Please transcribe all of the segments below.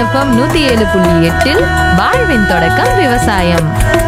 FM நூத்தி ஏழு புள்ளி எட்டில் வாழ்வின் தொடக்கம் விவசாயம்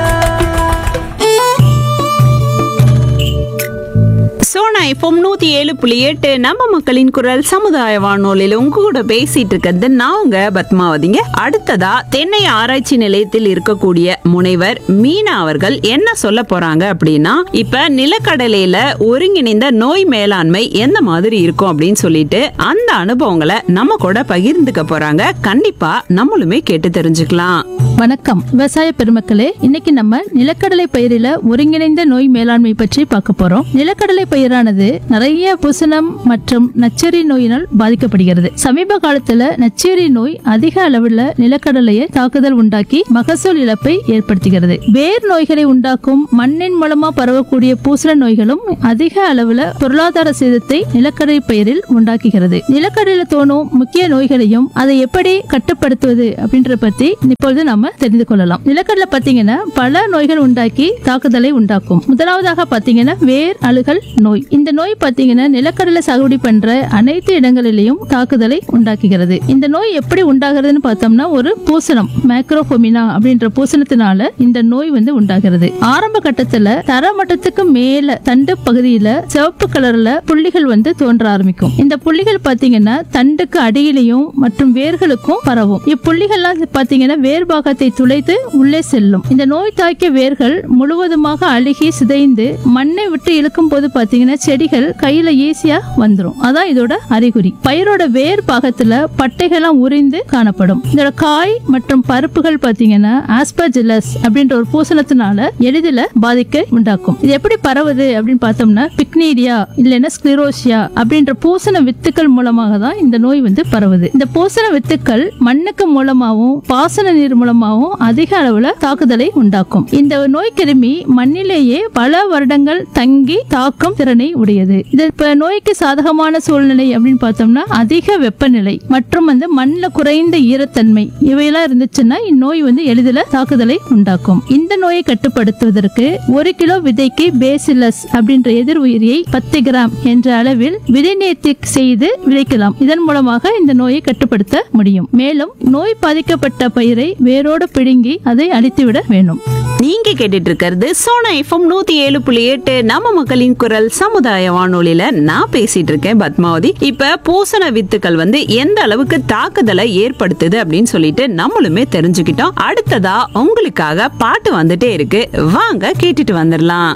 சோனா எஃப்எம் நூத்தி ஏழு புள்ளி எட்டு நம்ம மக்களின் குரல் சமுதாய வானொலியில உங்க கூட பேசிட்டு இருக்கிறது நான் உங்க பத்மாவதிங்க அடுத்ததா தென்னை ஆராய்ச்சி நிலையத்தில் இருக்கக்கூடிய முனைவர் மீனா அவர்கள் என்ன சொல்ல போறாங்க அப்படின்னா இப்ப நிலக்கடலையில ஒருங்கிணைந்த நோய் மேலாண்மை எந்த மாதிரி இருக்கும் அப்படின்னு சொல்லிட்டு அந்த அனுபவங்களை நம்ம கூட பகிர்ந்துக்க போறாங்க கண்டிப்பா நம்மளுமே கேட்டு தெரிஞ்சுக்கலாம் வணக்கம் விவசாய பெருமக்களே இன்னைக்கு நம்ம நிலக்கடலை பயிரில ஒருங்கிணைந்த நோய் மேலாண்மை பற்றி பார்க்க போறோம் நிலக்கடலை பயிரானது நிறைய புசனம் மற்றும் நச்சரி நோயினால் பாதிக்கப்படுகிறது சமீப காலத்துல நச்சரி நோய் அதிக அளவுல நிலக்கடலையை தாக்குதல் உண்டாக்கி மகசூல் இழப்பை ஏற்படுத்துகிறது வேர் நோய்களை உண்டாக்கும் மண்ணின் மூலமா பரவக்கூடிய பூசண நோய்களும் அதிக அளவுல பொருளாதார சேதத்தை நிலக்கடலை பயிரில் உண்டாக்குகிறது நிலக்கடலையில தோணும் முக்கிய நோய்களையும் அதை எப்படி கட்டுப்படுத்துவது அப்படின்ற பத்தி இப்பொழுது நாம தெரிந்து கொள்ளலாம் நிலக்கடலை பாத்தீங்கன்னா பல நோய்கள் உண்டாக்கி தாக்குதலை உண்டாக்கும் முதலாவதாக பாத்தீங்கன்னா வேர் அழுகல் நோய் இந்த நோய் பாத்தீங்கன்னா நிலக்கடலை சாகுபடி பண்ற அனைத்து இடங்களிலேயும் தாக்குதலை உண்டாக்குகிறது இந்த நோய் எப்படி உண்டாகிறதுன்னு பார்த்தோம்னா ஒரு பூசணம் மேக்ரோபொமினா அப்படின்ற பூசணத்தினால இந்த நோய் வந்து உண்டாகிறது ஆரம்ப கட்டத்துல தர மட்டத்துக்கு மேல தண்டு பகுதியில சிவப்பு கலர்ல புள்ளிகள் வந்து தோன்ற ஆரம்பிக்கும் இந்த புள்ளிகள் பாத்தீங்கன்னா தண்டுக்கு அடியிலையும் மற்றும் வேர்களுக்கும் பரவும் இப்புள்ளிகள்லாம் பாத்தீங்கன்னா வேர் பாகத்தை துளைத்து உள்ளே செல்லும் இந்த நோய் தாக்கிய வேர்கள் முழுவதுமாக அழுகி சிதைந்து மண்ணை விட்டு இழுக்கும் போது பாத்தீங்கன்னா செடிகள் கையில ஈஸியா வந்துரும் அதான் இதோட அறிகுறி பயிரோட வேர் பாகத்துல பட்டைகள்லாம் உரிந்து காணப்படும் இதோட காய் மற்றும் பருப்புகள் பாத்தீங்கன்னா ஆஸ்பர்ஜிலஸ் அப்படின்ற ஒரு பூசணத்தினால எளிதில் பாதிக்க உண்டாக்கும் இது எப்படி பரவுது அப்படின்னு பார்த்தோம்னா பிக்னீரியா இல்லைன்னா ஸ்க்ளிரோசியா அப்படின்ற பூசண வித்துக்கள் மூலமாக தான் இந்த நோய் வந்து பரவுது இந்த பூசண வித்துக்கள் மண்ணுக்கு மூலமாகவும் பாசன நீர் மூலமாகவும் அதிக அளவுல தாக்குதலை உண்டாக்கும் இந்த நோய் கிருமி மண்ணிலேயே பல வருடங்கள் தங்கி தாக்கும் திறனை உடையது இது இப்ப நோய்க்கு சாதகமான சூழ்நிலை அப்படின்னு பார்த்தோம்னா அதிக வெப்பநிலை மற்றும் வந்து மண்ணில் குறைந்த ஈரத்தன்மை இவையெல்லாம் இருந்துச்சுன்னா இந்நோய் வந்து எளிதில் தாக்குதலை உண்டாக்கும் இந்த நோயை கட்டுப்படுத்துவதற்கு ஒரு கிலோ விதைக்கு பேசிலஸ் அப்படின்ற எதிர் உயிரியை பத்து கிராம் என்ற அளவில் விதை நேர்த்தி செய்து விதைக்கலாம் இதன் மூலமாக இந்த நோயை கட்டுப்படுத்த முடியும் மேலும் நோய் பாதிக்கப்பட்ட பயிரை வேரோடு பிடுங்கி அதை அழித்துவிட வேண்டும் நீங்க கேட்டுட்டு இருக்கிறது சோனா எஃப்எம் நூத்தி ஏழு புள்ளி எட்டு நம்ம மக்களின் குரல் சமுதாய வானொலியில நான் பேசிட்டு இருக்கேன் பத்மாவதி இப்ப பூசண வித்துக்கள் வந்து எந்த அளவுக்கு தாக்குதலை ஏற்படுத்துது அப்படின்னு சொல்லிட்டு நம்மளுமே தெரிஞ்சுக்கிட்டோம் அடுத்ததா உங்களுக்காக பாட்டு வந்துட்டே இருக்கு வாங்க கேட்டுட்டு வந்துடலாம்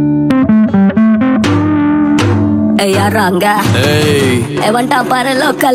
ஏய் யாராங்க ஏய் வந்துட்டான் பாரு லோக்கல்